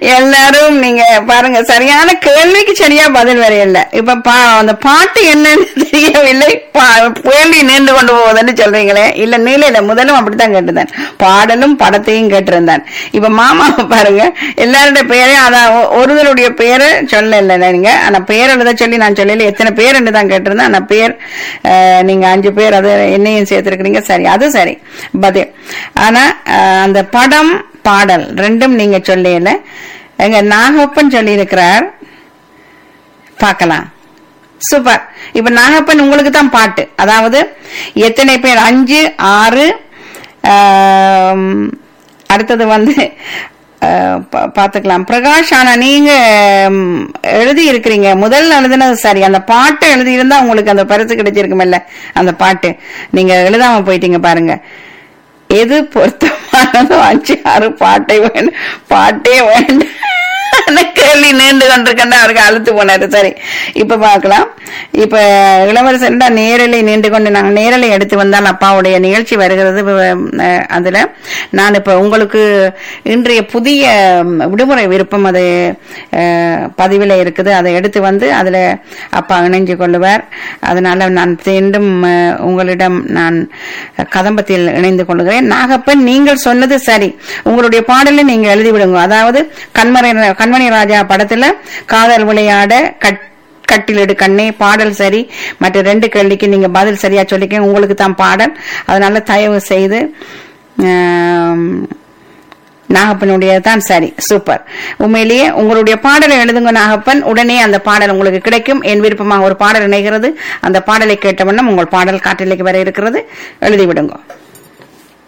எல்லாரும் நீங்க பாருங்க சரியான கேள்விக்கு சரியா பதில் வரையில்ல இப்ப பா அந்த பாட்டு என்னன்னு தெரியவில்லை பா- கேள்வி நீண்டு கொண்டு போவதுன்னு சொல்றீங்களே இல்ல நீல முதலும் அப்படித்தான் கேட்டிருந்தேன் பாடலும் படத்தையும் கேட்டிருந்தேன் இப்ப மாமாவை பாருங்க எல்லாருடைய பேரையும் அதான் ஒ- ஒருவருடைய பேரை சொல்லல நீங்க ஆனா பேர் எழுத சொல்லி நான் சொல்லல எத்தனை பேர் தான் கேட்டிருந்தேன் ஆனா பேர் அஹ், நீங்க அஞ்சு பேர் அது என்னையும் சேர்த்திருக்கிறீங்க சரி அது சரி பதில் ஆனா அஹ், அந்த படம் பாடல் ரெண்டும் நீங்க சொல்லல எங்க நாகப்பன் சொல்லி இருக்கிறார் பார்க்கலாம் சூப்பர் இப்ப நாகப்பன் உங்களுக்கு தான் பாட்டு அதாவது எத்தனை பேர் அஞ்சு ஆறு ஆம், அடுத்தது வந்து அஹ், பா- பாத்துக்கலாம் பிரகாஷ் ஆனா நீங்க ம், எழுதி இருக்கிறீங்க முதல்ல எழுதுனது சரி அந்த பாட்டை எழுதி இருந்தா உங்களுக்கு அந்த பரிசு கிடைச்சிருக்குமில்ல அந்த பாட்டு நீங்க எழுதாம போயிட்டீங்க பாருங்க எது பொருத்தமானதோ அஞ்சு ஆறு பாட்டை வேண்டும் பாட்டே வேண்டும் கேள்வி நீண்டு கொண்டிருக்கேன் அவருக்கு அழுத்து போனாரு சரி இப்ப பார்க்கலாம் இப்ப இளவரசன் தான் நேரலை நீண்டு கொண்டு நாங்கள் நேரலை எடுத்து வந்தால் அப்பாவுடைய நிகழ்ச்சி வருகிறது அஹ், அதுல நான் இப்ப உங்களுக்கு இன்றைய புதிய ம், விடுமுறை விருப்பம் அது அஹ், பதிவுல இருக்குது அதை எடுத்து வந்து அதுல அப்பா இணைஞ்சு கொள்ளுவார் அதனால நான் மீண்டும் அஹ், உங்களிடம் நான் கதம்பத்தில் இணைந்து கொள்கிறேன் நாகப்பன் நீங்கள் சொன்னது சரி உங்களுடைய பாடலை நீங்க எழுதி விடுங்க அதாவது கண்மறை கண்மணி ராஜா படத்துல காதல் விளையாட கட் கட்டிலெடு கண்ணே பாடல் சரி மற்ற ரெண்டு கேள்விக்கு நீங்க பதில் சரியா சொல்லிக்க உங்களுக்கு தான் பாடல் அதனால தயவு செய்து ஆம், நாகப்பனுடைய தான் சரி சூப்பர் உண்மையிலேயே உங்களுடைய பாடலை எழுதுங்க நாகப்பன் உடனே அந்த பாடல் உங்களுக்கு கிடைக்கும் என் விருப்பமாக ஒரு பாடல் இணைகிறது அந்த பாடலை கேட்ட வண்ணம் உங்கள் பாடல் காற்றிலைக்கு வர இருக்கிறது எழுதி விடுங்க